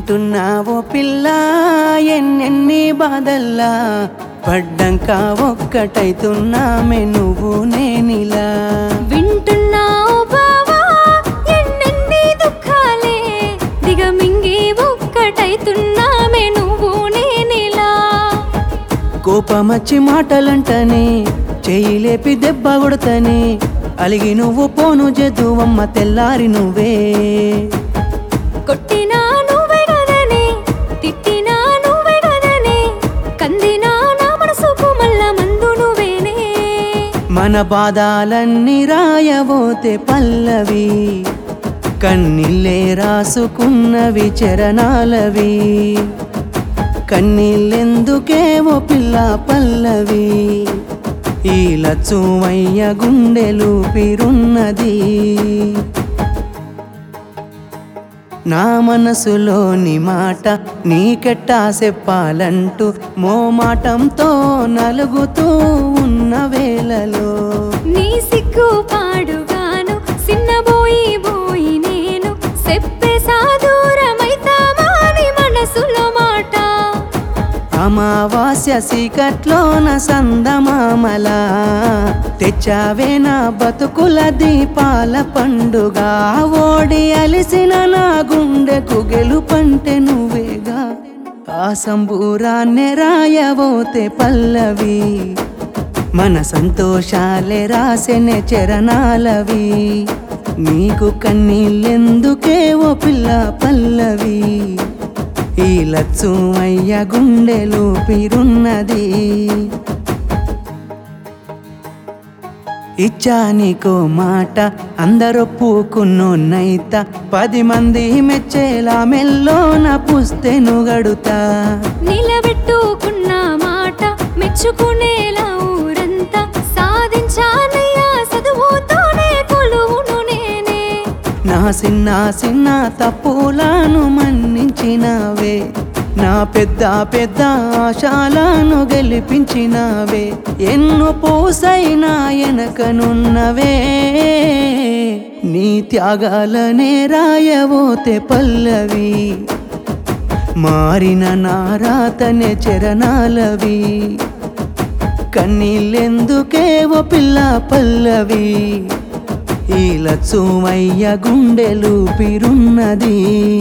వింటున్నావో పిల్ల ఎన్నెన్ని బాధల్లా పడ్డంక ఒక్కటైతున్నామే నువ్వు నేనిలా వింటున్నావు బావా ఎన్నెన్ని దుఃఖాలే దిగమింగి ఒక్కటైతున్నామే నువ్వు నేనిలా కోపమచ్చి మాటలంటనే చెయ్యి లేపి దెబ్బ కొడతనే అలిగి నువ్వు పోను జదువమ్మ తెల్లారి నువ్వే కొట్టినా నువ్వే కదనే తిట్టినా నువ్వే కదనే కందినా నా మనసుకు మల్ల మందు నువ్వేనే మన బాధాలన్నీ రాయబోతే పల్లవి కన్నీళ్ళే రాసుకున్నవి చరణాలవి కన్నీళ్ళెందుకేవో పిల్ల పల్లవి ఈ లచ్చుమయ్య గుండెలు పిరున్నది నా మనసులోని మాట నీకెట్టా చెప్పాలంటూ మోమాటంతో నలుగుతూ ఉన్న వేళలో నీ సిగ్గు పాడుగాను సిన్నబోయి బోయి నేను చెప్పే సాదూరమైతామాని మనసులో మాట అమావాస్య సీకట్లోన సందమామలా తెచ్చావే నా బతుకుల దీపాల పండుగ ఓడి అలిసిన నా గుండెకు గెలుపంటే నువ్వేగా ఆ సంబూరాన్నే రాయబోతే పల్లవి మన సంతోషాలే రాసెనే చరణాలవి నీకు కన్నీళ్ళెందుకే ఓ పిల్ల పల్లవి ఈ లచ్చుమయ్య గుండెలు పిరున్నది ఇచ్చా నీకో మాట అందరొప్పుకున్నోన్నైత పది మంది మెచ్చేలా మెల్లోన పుస్తెను గడుతా నిలబెట్టుకున్న మాట మెచ్చుకునేలా ఊరంతా సాధించానయ్యా చదువుతోనే కొలువును నేనే నా చిన్న చిన్న తప్పులను మన్నించినావే నా పెద్ద పెద్ద ఆశాలను గెలిపించినావే ఎన్నో పోసైనా వెనకనున్నవే నీ త్యాగాలనే రాయబోతే పల్లవి మారిన నారాతనే చరణాలవి కన్నీళ్ళెందుకేవో పిల్ల పల్లవి ఈ లచ్చుమయ్య గుండెలు పిరున్నది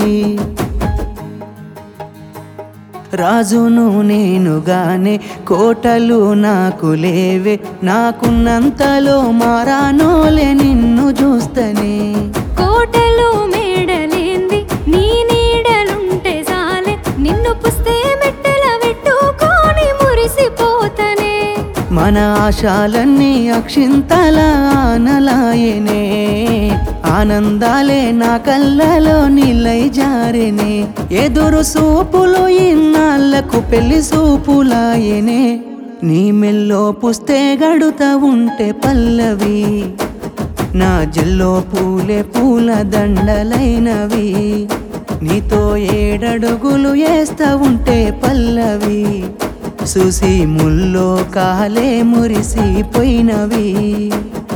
రాజును నేనుగానే కోటలు నాకు లేవే నాకున్నంతలో మారానోలే నిన్ను చూస్తనే కోటలు మేడలేంది నీ నీడలుంటే చాలే నిన్ను పుస్తే మెట్టెల పెట్టుకొని మురిసిపోతనే మన ఆశాలన్నీ అక్షింతల ఆనలాయనే ఆనందాలే నా కళ్ళలో నిలై జారెనే ఎదురు సూపులు ఇన్నాళ్లకు పెళ్లి సూపులాయనే నీ మెల్లో పుస్తే గడుతా ఉంటే పల్లవి నా జల్లో పూలే పూల దండలైనవి నీతో ఏడడుగులు వేస్తా ఉంటే పల్లవి చూసి ముల్లో కాలే మురిసిపోయినవి